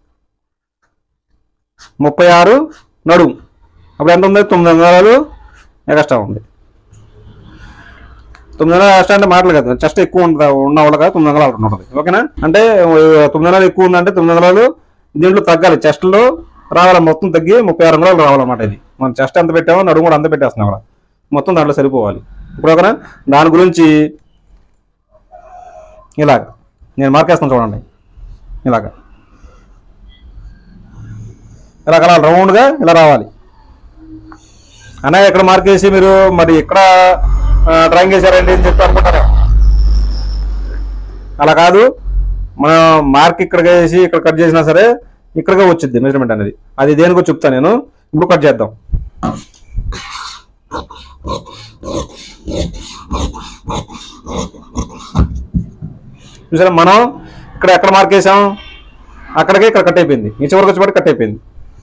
ముప్పై ఆరు నడుము అప్పుడు ఎంత ఉంది తొమ్మిది నెలలు ఎక్స్ట్రా ఉంది తొమ్మిది నెలలు ఎక్స్ట్రా అంటే మాటలు కదా చెస్ట్ ఎక్కువ ఉంటుంది ఉన్న వాళ్ళకి తొమ్మిది నెలలు అక్కడ ఉంటుంది ఓకేనా అంటే ఆ, తొమ్మిది నెలలు ఎక్కువ ఉందంటే తొమ్మిది నెలలు దీంట్లో తగ్గాలి చెస్ట్లో రావాలి మొత్తం తగ్గి ముప్పై ఆరు నెలలు రావాలన్నమాట ఇది మనం చెస్ట్ ఎంత పెట్టామో నడుము కూడా అంత పెట్టేస్తున్నాం అక్కడ మొత్తం దాంట్లో సరిపోవాలి ఇప్పుడు ఓకేనా దాని గురించి ఇలాగ నేను మార్కేస్తాను చూడండి ఇలాగ ఇలాగ అలా రౌండ్గా ఇలా రావాలి అన్నయ్య ఇక్కడ మార్క్ వేసి మీరు మరి ఇక్కడ డ్రాయింగ్ వేసారండి అని చెప్పి అనుకుంటారు అలా కాదు మనం మార్క్ ఇక్కడ వేసి ఇక్కడ కట్ చేసినా సరే ఇక్కడికే వచ్చింది మెజర్మెంట్ అనేది అది దేనికో చెప్తాను నేను ఇప్పుడు కట్ చేద్దాం చూసారా మనం ఇక్కడ ఎక్కడ మార్క్ వేసాం అక్కడికే ఇక్కడ కట్ అయిపోయింది ఈ చివరికి వచ్చేపాటి కట్ అయిపోయింది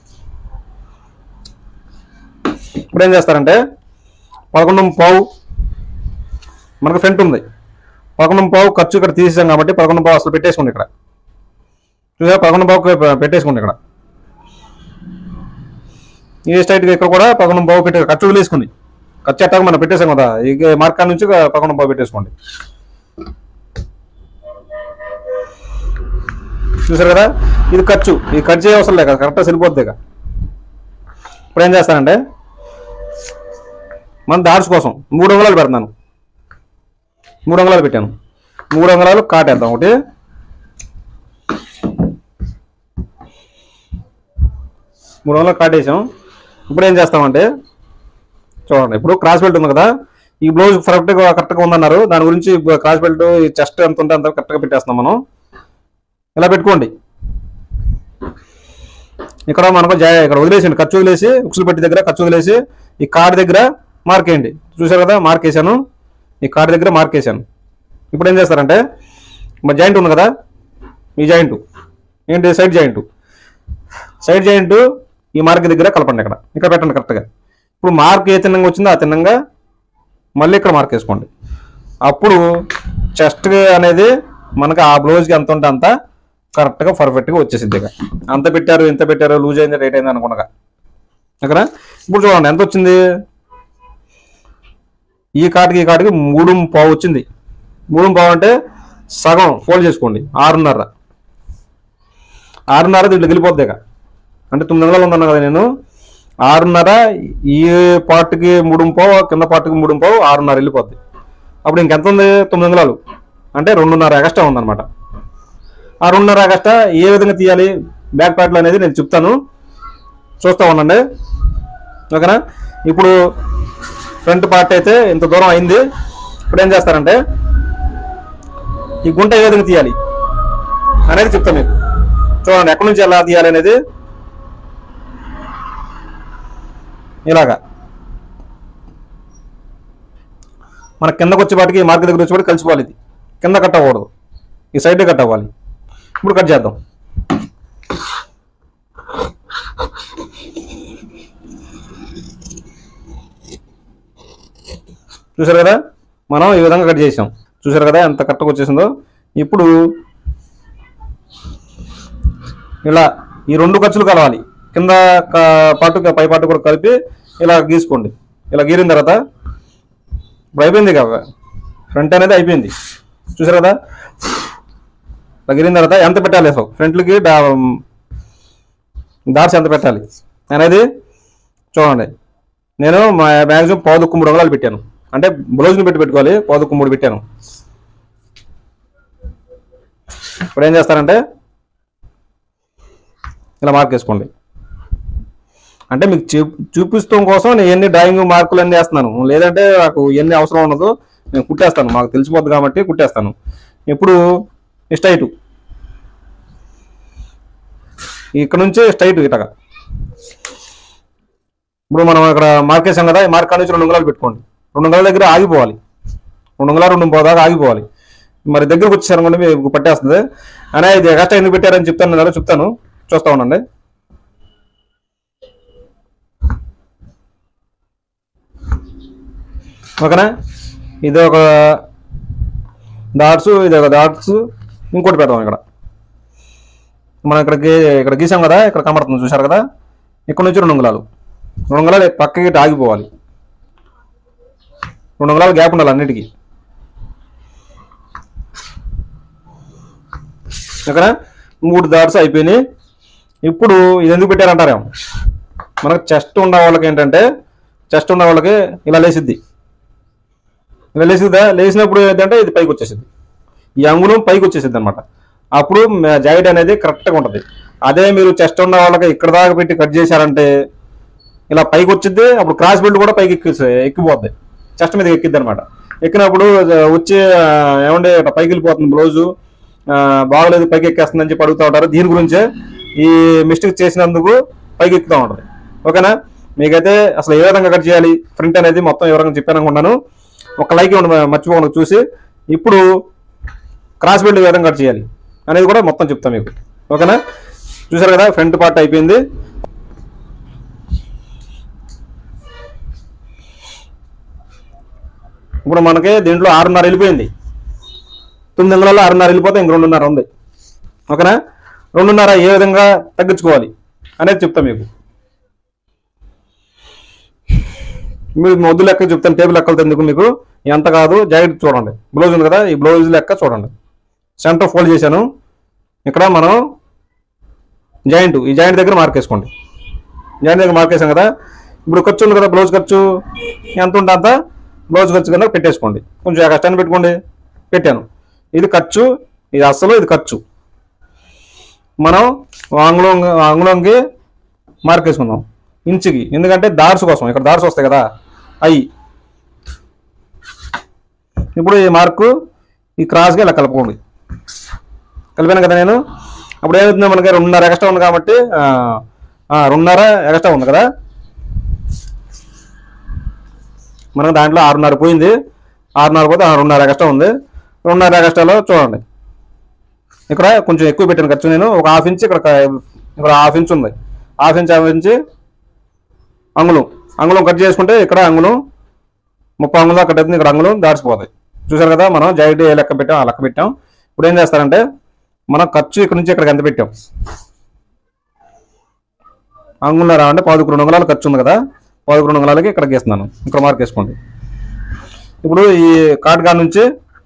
ఇప్పుడు ఏం చేస్తారంటే పదకొండు పావు మనకు ఫ్రంట్ ఉంది పదకొండు పావు ఖర్చు ఇక్కడ తీసేసాం కాబట్టి పదకొండు పావు అసలు పెట్టేసుకోండి ఇక్కడ చూసారా పదకొండు పావు పెట్టేసుకోండి ఇక్కడ ఈ స్టైట్గా ఇక్కడ కూడా పదకొండు పావు పెట్టే ఖర్చు వదిలేసుకోండి ఖర్చు ఎట్టాక మనం పెట్టేసాం కదా ఈ మార్కా నుంచి పదకొండు పావు పెట్టేసుకోండి చూసారు కదా ఇది ఖర్చు ఇది ఖర్చు చేయ అవసరం లేక కరెక్ట్గా సరిపోద్ది ఇక ఇప్పుడు ఏం చేస్తానంటే మన దాడ్స్ కోసం మూడు అంగుళాలు పెడతాను మూడు అంగుళాలు పెట్టాను మూడు అంగుళాలు కాటేద్దాం ఒకటి మూడు వందలు కాటేసాం ఇప్పుడు ఏం చేస్తామంటే చూడండి ఇప్పుడు క్రాస్ బెల్ట్ ఉంది కదా ఈ బ్లౌజ్ కరెక్ట్గా కరెక్ట్గా ఉందన్నారు దాని గురించి క్రాస్ బెల్ట్ ఈ చెస్ట్ ఎంత ఉంటే అంత కరెక్ట్గా పెట్టేస్తున్నాం మనం ఇలా పెట్టుకోండి ఇక్కడ మనకు జా- ఇక్కడ వదిలేసిండి ఖర్చు వదిలేసి ఉక్సులు పెట్టి దగ్గర ఖర్చు వదిలేసి ఈ కార్డ్ దగ్గర మార్క్ వేయండి చూసారు కదా మార్క్ వేసాను ఈ కార్డ్ దగ్గర మార్క్ వేసాను ఇప్పుడు ఏం చేస్తారంటే మరి జాయింట్ ఉంది కదా ఈ జాయింట్ ఏంటి సైడ్ జాయింట్ సైడ్ జాయింట్ ఈ మార్క్ దగ్గర కలపండి ఇక్కడ ఇక్కడ పెట్టండి కరెక్ట్గా ఇప్పుడు మార్క్ ఏ తిన్నంగా వచ్చిందో ఆ తిన్నంగా మళ్ళీ ఇక్కడ మార్క్ వేసుకోండి అప్పుడు చెస్ట్ అనేది మనకు ఆ బ్లౌజ్కి ఎంత ఉంటే అంత కరెక్ట్గా పర్ఫెక్ట్గా వచ్చేసింది ఇక అంత పెట్టారు ఇంత పెట్టారు లూజ్ అయింది రైట్ అయింది అనుకున్నాక ఇక్కడ ఇప్పుడు చూడండి ఎంత వచ్చింది ఈ కాటికి ఈ కాటికి మూడు పావు వచ్చింది మూడు పావు అంటే సగం ఫోల్డ్ చేసుకోండి ఆరున్నర ఆరున్నర దీంట్లో వెళ్ళిపోద్ది ఇక అంటే తొమ్మిది వందలు ఉందన్నా కదా నేను ఆరున్నర ఈ పార్ట్కి మూడు పావు కింద పార్ట్కి మూడు పావు ఆరున్నర వెళ్ళిపోద్ది అప్పుడు ఇంకెంత ఉంది తొమ్మిది వందలు అంటే రెండున్నర ఎగస్ట్రా ఉందన్నమాట ఆ రెండున్నర ఎగస్ట్రా ఏ విధంగా తీయాలి బ్యాక్ పార్ట్లో అనేది నేను చెప్తాను చూస్తూ ఉండండి ఓకేనా ఇప్పుడు ఫ్రంట్ పార్ట్ అయితే ఇంత దూరం అయింది ఇప్పుడు ఏం చేస్తారంటే ఈ గుంట ఏ విధంగా తీయాలి అనేది చెప్తాను మీకు చూడండి ఎక్కడి నుంచి ఎలా తీయాలి అనేది ఇలాగా మన కిందకు వచ్చేపాటికి మార్క్ దగ్గర వచ్చేపాటికి కలిసిపోవాలి ఇది కింద కట్ అవ్వకూడదు ఈ సైడ్ కట్ అవ్వాలి ఇప్పుడు కట్ చేద్దాం చూసారు కదా మనం ఈ విధంగా కట్ చేసాం చూసారు కదా ఎంత కరెక్ట్గా వచ్చేసిందో ఇప్పుడు ఇలా ఈ రెండు ఖర్చులు కలవాలి కింద క- పాటు పై పాటు కూడా కలిపి ఇలా గీసుకోండి ఇలా గీరిన తర్వాత ఇప్పుడు అయిపోయింది కదా ఫ్రంట్ అనేది అయిపోయింది చూసారు కదా ఇలా గీరిన తర్వాత ఎంత పెట్టాలి అసలు ఫ్రంట్లకి డా డాట్స్ ఎంత పెట్టాలి అనేది చూడండి నేను మా మ్యాక్సిమం పావుదుక్కు మూడు వందలు పెట్టాను అంటే బ్లౌజ్ని పెట్టి పెట్టుకోవాలి పావుదుక్కు మూడు పెట్టాను ఇప్పుడు ఏం చేస్తారంటే ఇలా మార్క్ వేసుకోండి అంటే మీకు చూ- చూపిస్తాం కోసం నేను ఎన్ని డ్రాయింగ్ మార్కులు అన్ని వేస్తున్నాను లేదంటే నాకు ఎన్ని అవసరం ఉండదు నేను కుట్టేస్తాను మాకు తెలిసిపోద్ది కాబట్టి కుట్టేస్తాను ఇప్పుడు స్ట్రైట్ ఇక్కడ నుంచి స్ట్రైట్ ఇటగా ఇప్పుడు మనం ఇక్కడ మార్క్ వేసాం కదా ఈ మార్క్ నుంచి రెండు ఉంగరాలు పెట్టుకోండి రెండు ఉంగరాల దగ్గర ఆగిపోవాలి రెండు ఉంగరాలు రెండు పావు దాకా ఆగిపోవాలి మరి దగ్గరకు వచ్చేసారనుకోండి మీకు పట్టేస్తుంది అనే ఇది ఎక్స్ట్రా ఎందుకు పెట్టారని చెప్తాను నేను చెప్తాను చూస్తా ఉండండి ఓకేనా ఇది ఒక డాట్స్ ఇది ఒక డాట్స్ ఇంకోటి పెడదాం ఇక్కడ మనం ఇక్కడికి ఇక్కడ గీసాం కదా ఇక్కడ కనబడుతుంది చూశారు కదా ఇక్కడ నుంచి రెండు ఉంగలాలు రెండు ఉంగలాలు పక్కకి ఇటు ఆగిపోవాలి రెండు ఉంగలాలు గ్యాప్ ఉండాలి అన్నిటికీ ఓకేనా మూడు డాట్స్ అయిపోయినాయి ఇప్పుడు ఇది ఎందుకు పెట్టారంటారేమో మనకు చెస్ట్ ఉన్న వాళ్ళకి ఏంటంటే చెస్ట్ ఉన్న వాళ్ళకి ఇలా లేసిద్ది ఇలా లేసిద్దా లేచినప్పుడు ఏంటంటే ఇది పైకి వచ్చేసింది ఈ అంగుళం పైకి వచ్చేసింది అనమాట అప్పుడు జాకెట్ అనేది కరెక్ట్గా ఉంటుంది అదే మీరు చెస్ట్ ఉన్న వాళ్ళకి ఇక్కడ దాకా పెట్టి కట్ చేశారంటే ఇలా పైకి వచ్చింది అప్పుడు క్రాస్ బెల్ట్ కూడా పైకి ఎక్కి ఎక్కిపోద్ది చెస్ట్ మీద ఎక్కిద్ది అనమాట ఎక్కినప్పుడు ఆ, వచ్చి ఆ, ఏమంటే ఇట్లా పైకి వెళ్ళిపోతుంది బ్లౌజు ఆ, బాగలేదు పైకి ఎక్కేస్తుందని చెప్పి అడుగుతూ ఉంటారు దీని గురించే ఈ మిస్టేక్ చేసినందుకు పైకి ఎక్కుతూ ఉంటుంది ఓకేనా మీకైతే అసలు ఏ విధంగా కట్ చేయాలి ఫ్రంట్ అనేది మొత్తం వివరంగా చెప్పాను అనుకున్నాను ఒక లైక్ ఇవ్వండి మర్చిపోకుండా చూసి ఇప్పుడు క్రాస్ బెల్ట్ ఏ విధంగా కట్ చేయాలి అనేది కూడా మొత్తం చెప్తాను మీకు ఓకేనా చూసారు కదా ఫ్రంట్ పార్ట్ అయిపోయింది ఇప్పుడు మనకి దీంట్లో ఆరున్నర వెళ్ళిపోయింది తొమ్మిది వందలలో ఆరున్నర వెళ్ళిపోతే ఇంక రెండున్నర ఉంది ఓకేనా రెండున్నర ఏ విధంగా తగ్గించుకోవాలి అనేది చెప్తా మీకు మీరు మొద్దు లెక్క చెప్తాను టేబుల్ లెక్కలతో ఎందుకు మీకు ఎంత కాదు జాకెట్ చూడండి బ్లౌజ్ ఉంది కదా ఈ బ్లౌజ్ లెక్క చూడండి సెంటర్ ఫోల్డ్ చేశాను ఇక్కడ మనం జాయింట్ ఈ జాయింట్ దగ్గర మార్క్ వేసుకోండి జాయింట్ దగ్గర మార్క్ వేసాం కదా ఇప్పుడు ఖర్చు ఉంది కదా బ్లౌజ్ ఖర్చు ఎంత ఉంటే అంత బ్లౌజ్ ఖర్చు కింద పెట్టేసుకోండి కొంచెం కష్టాన్ని పెట్టుకోండి పెట్టాను ఇది ఖర్చు ఇది అసలు ఇది ఖర్చు మనం అంగుళం అంగుళంకి మార్క్ వేసుకుందాం ఇంచుకి ఎందుకంటే దార్స్ కోసం ఇక్కడ దార్స్ వస్తాయి కదా అవి ఇప్పుడు ఈ మార్కు ఈ క్రాస్గా ఇలా కలుపుకోండి కలిపాను కదా నేను అప్పుడు ఏమవుతుంది మనకి రెండున్నర ఎక్స్ట్రా ఉంది కాబట్టి ఆ, ఆ, రెండున్నర ఎక్స్ట్రా ఉంది కదా మనకు దాంట్లో ఆరున్నర పోయింది ఆరున్నర పోతే ఆ రెండున్నర ఎక్స్ట్రా ఉంది రెండున్నర ఎగస్ట్రాలో చూడండి ఇక్కడ కొంచెం ఎక్కువ పెట్టాను ఖర్చు నేను ఒక హాఫ్ ఇంచ్ ఇక్కడ క- ఇక్కడ హాఫ్ ఇంచ్ ఉంది హాఫ్ ఇంచ్ హాఫ్ ఇంచ్ అంగుళం అంగుళం కట్ చేసుకుంటే ఇక్కడ అంగుళం ముప్పై అంగుళం అక్కడ అవుతుంది ఇక్కడ అంగుళం దాచిపోతాయి చూసారు కదా మనం జాకెట్ ఏ లెక్క పెట్టాం ఆ లెక్క పెట్టాం ఇప్పుడు ఏం చేస్తారంటే మనం ఖర్చు ఇక్కడ నుంచి ఇక్కడికి ఎంత పెట్టాం అంగుళం అంటే పదకొండు రెండు అంగుళాలు ఖర్చు ఉంది కదా పదకొండు రెండు అంగుళాలకి ఇక్కడ గీస్తున్నాను ఇక్కడ మార్క్ వేసుకోండి ఇప్పుడు ఈ కార్డ్ కాడ నుంచి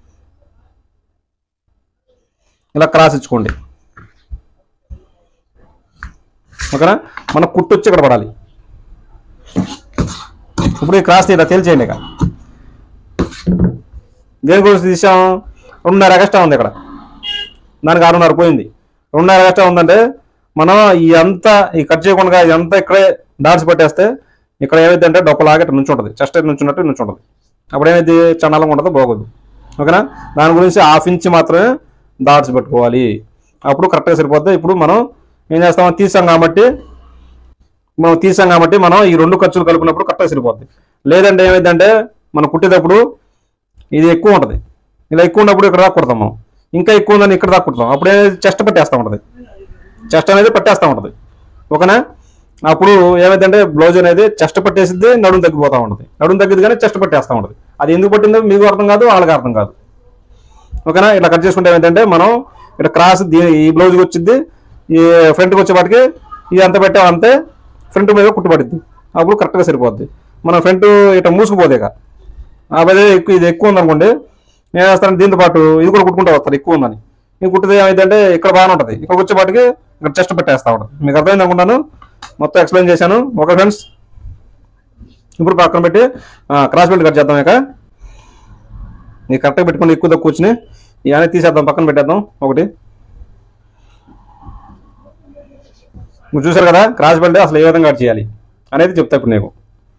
ఇలా క్రాస్ ఇచ్చుకోండి ఓకేనా మన కుట్టు వచ్చి ఇక్కడ పడాలి ఇప్పుడు ఈ క్రాస్ ఇలా తేల్చేయండి ఇక దేని గురించి తీసాం రెండున్నర ఎగస్ట్రా ఉంది ఇక్కడ దానికి ఆరున్నర పోయింది రెండున్నర ఎగస్ట్రా ఉందంటే మనం ఈ అంతా ఈ కట్ చేయకుండా ఇదంతా ఇక్కడే డాట్స్ పెట్టేస్తే ఇక్కడ ఏమైంది అంటే డొక్కలాగా ఇట్లా నుంచి ఉంటుంది చెస్ట్ నుంచి ఉన్నట్టు నుంచి ఉంటుంది అప్పుడు ఏమైంది చండాలంగా ఉంటుంది బాగోదు ఓకేనా దాని గురించి హాఫ్ ఇంచ్ మాత్రమే డాట్స్ పెట్టుకోవాలి అప్పుడు కరెక్ట్గా సరిపోద్ది ఇప్పుడు మనం ఏం చేస్తాం తీసాం కాబట్టి మనం తీసాం కాబట్టి మనం ఈ రెండు ఖర్చులు కలుపుకున్నప్పుడు కరెక్ట్గా సరిపోద్ది లేదంటే ఏమైందంటే మనం కుట్టేటప్పుడు ఇది ఎక్కువ ఉంటుంది ఇలా ఎక్కువ ఉన్నప్పుడు ఇక్కడ దాకా కుడతాం మనం ఇంకా ఎక్కువ ఉందని ఇక్కడ దాకా కుడతాం అప్పుడే చెస్ట్ పట్టేస్తూ ఉంటుంది చెస్ట్ అనేది పట్టేస్తూ ఉంటుంది ఓకేనా అప్పుడు ఏమైందంటే బ్లౌజ్ అనేది చెస్ట్ పట్టేసిద్ది నడుము తగ్గిపోతూ ఉంటుంది నడుము తగ్గిద్ది కానీ చెస్ట్ పట్టేస్తూ ఉంటుంది అది ఎందుకు పట్టిందో మీకు అర్థం కాదు వాళ్ళకి అర్థం కాదు ఓకేనా ఇట్లా కట్ చేసుకుంటే ఏమైందంటే మనం ఇక్కడ క్రాస్ దీ- ఈ బ్లౌజ్కి వచ్చింది ఈ ఫ్రంట్కి వచ్చేపాటికి ఇది ఎంత పెట్టాం అంతే ఫ్రంట్ మీద కుట్టుపడిద్ది అప్పుడు కరెక్ట్గా సరిపోద్ది మన ఫ్రంట్ ఇట్లా మూసుకుపోతే ఇక అదే ఎక్కువ ఇది ఎక్కువ ఉందనుకోండి నేను వేస్తాను దీంతో పాటు ఇది కూడా కుట్టుకుంటూ వస్తారు ఎక్కువ ఉందని ఇది కుట్టితే ఏమైందంటే ఇక్కడ బాగానే ఉంటుంది ఇక్కడ వచ్చేపాటికి ఇక్కడ చెస్ట్ పెట్టేస్తా ఉంటుంది మీకు అర్థమైంది అనుకుంటాను మొత్తం ఎక్స్ప్లెయిన్ చేశాను ఓకే ఫ్రెండ్స్ ఇప్పుడు పక్కన పెట్టి క్రాస్ బెల్ట్ కట్ చేద్దాం ఇక నీకు కరెక్ట్గా పెట్టుకుని ఎక్కువ తక్కువ కూర్చుని ఇవన్నీ తీసేద్దాం పక్కన పెట్టేద్దాం ఒకటి మీరు చూసారు కదా క్రాస్ బెల్ట్ అసలు ఏ విధంగా కట్ చేయాలి అనేది చెప్తా ఇప్పుడు నీకు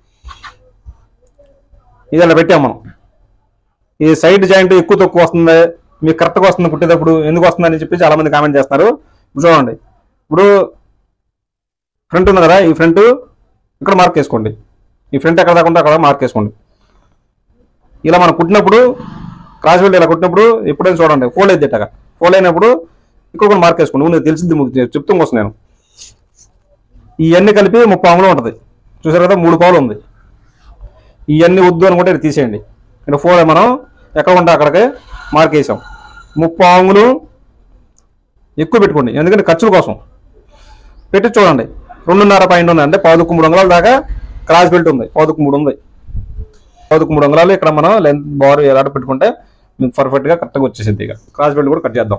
ఇది అలా పెట్టాం మనం ఈ సైడ్ జాయింట్ ఎక్కువ తక్కువ వస్తుంది మీకు కరెక్ట్గా వస్తుంది కుట్టేటప్పుడు ఎందుకు వస్తుంది అని చెప్పి చాలా మంది కామెంట్ చేస్తున్నారు ఇప్పుడు చూడండి ఇప్పుడు ఫ్రంట్ ఉంది కదా ఈ ఫ్రంట్ ఇక్కడ మార్క్ వేసుకోండి ఈ ఫ్రంట్ ఎక్కడ దాకా ఉంటే అక్కడ మార్క్ వేసుకోండి ఇలా మనం కుట్టినప్పుడు క్రాస్ బెల్ట్ ఇలా కుట్టినప్పుడు ఎప్పుడైనా చూడండి ఫోల్డ్ అయితే ఇట్టగా ఫోల్డ్ అయినప్పుడు ఇక్కడ కూడా మార్క్ వేసుకోండి ముందు తెలిసింది మీకు చెప్తూ వస్తుంది నేను ఇవన్నీ కలిపి ముప్పై అంగుళం ఉంటుంది చూసారు కదా మూడు పావులు ఉంది ఇవన్నీ వద్దు అనుకుంటే ఇది తీసేయండి ఇక్కడ ఫోర్ మనం ఎక్కడ ఉంటే అక్కడికి మార్క్ వేసాం ముప్పై అంగులు ఎక్కువ పెట్టుకోండి ఎందుకంటే ఖర్చుల కోసం పెట్టి చూడండి రెండున్నర పాయింట్ ఉంది అంటే పాదుకు మూడు అంగుళాల దాకా క్రాస్ బెల్ట్ ఉంది పాదుకు మూడు ఉంది పాదుకు మూడు అంగుళాలు ఇక్కడ మనం లెంత్ బార్ ఎలాట పెట్టుకుంటే మీకు పర్ఫెక్ట్గా కరెక్ట్గా వచ్చేసింది ఇక క్రాస్ బెల్ట్ కూడా కట్ చేద్దాం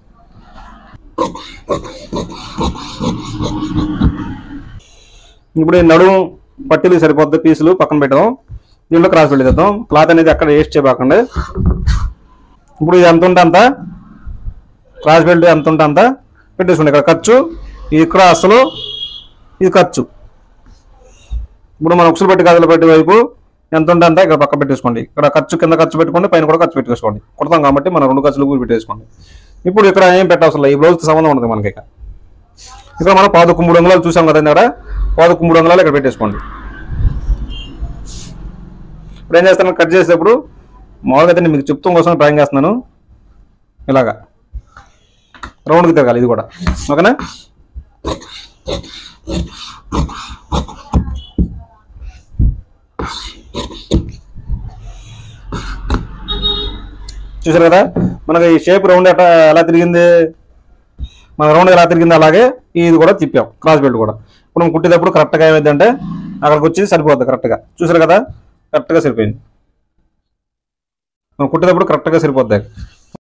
ఇప్పుడు ఈ నడుము పట్టీలు సరిపోద్ది పీసులు పక్కన పెట్టదాం దీంట్లో క్రాస్ బెల్ట్ చేద్దాం క్లాత్ అనేది అక్కడ వేస్ట్ చేయబాకండి ఇప్పుడు ఇది ఎంత ఉంటే అంత క్రాస్ బెల్ట్ ఎంత ఉంటే అంత పెట్టేసుకోండి ఇక్కడ ఖర్చు ఇది ఇక్కడ అసలు ఇది ఖర్చు ఇప్పుడు మనం ఉక్సులు పెట్టి గదులు పెట్టి వైపు ఎంత ఉంటే అంత ఇక్కడ పక్క పెట్టేసుకోండి ఇక్కడ ఖర్చు కింద ఖర్చు పెట్టుకోండి పైన కూడా ఖర్చు పెట్టుకోండి కుడతాం కాబట్టి మనం రెండు ఖర్చులు కూడా పెట్టేసుకోండి ఇప్పుడు ఇక్కడ ఏం పెట్టవసరం లేదు ఈ బ్లౌజ్తో సంబంధం ఉండదు మనకి ఇక ఇక్కడ మనం పాదకు మూడు అంగుళాలు చూసాం కదా ఇక్కడ పాదకు మూడు అంగుళాలు ఇక్కడ పెట్టేసుకోండి ఇప్పుడు ఏం చేస్తాను కట్ చేసేటప్పుడు మామూలుగా అయితే నేను మీకు చెప్తాం కోసం డ్రాయింగ్ చేస్తున్నాను ఇలాగా రౌండ్కి తిరగాలి ఇది కూడా ఓకేనా చూసారు కదా మనకి ఈ షేప్ రౌండ్ ఎట్లా ఎలా తిరిగింది మన రౌండ్ ఎలా తిరిగింది అలాగే ఇది కూడా తిప్పాం క్రాస్ బెల్ట్ కూడా ఇప్పుడు మనం కుట్టేటప్పుడు కరెక్ట్గా ఏమైందంటే అక్కడికి వచ్చి సరిపోద్ది కరెక్ట్గా చూసారు కదా కరెక్ట్గా సరిపోయింది మనం కుట్టేటప్పుడు కరెక్ట్గా సరిపోద్ది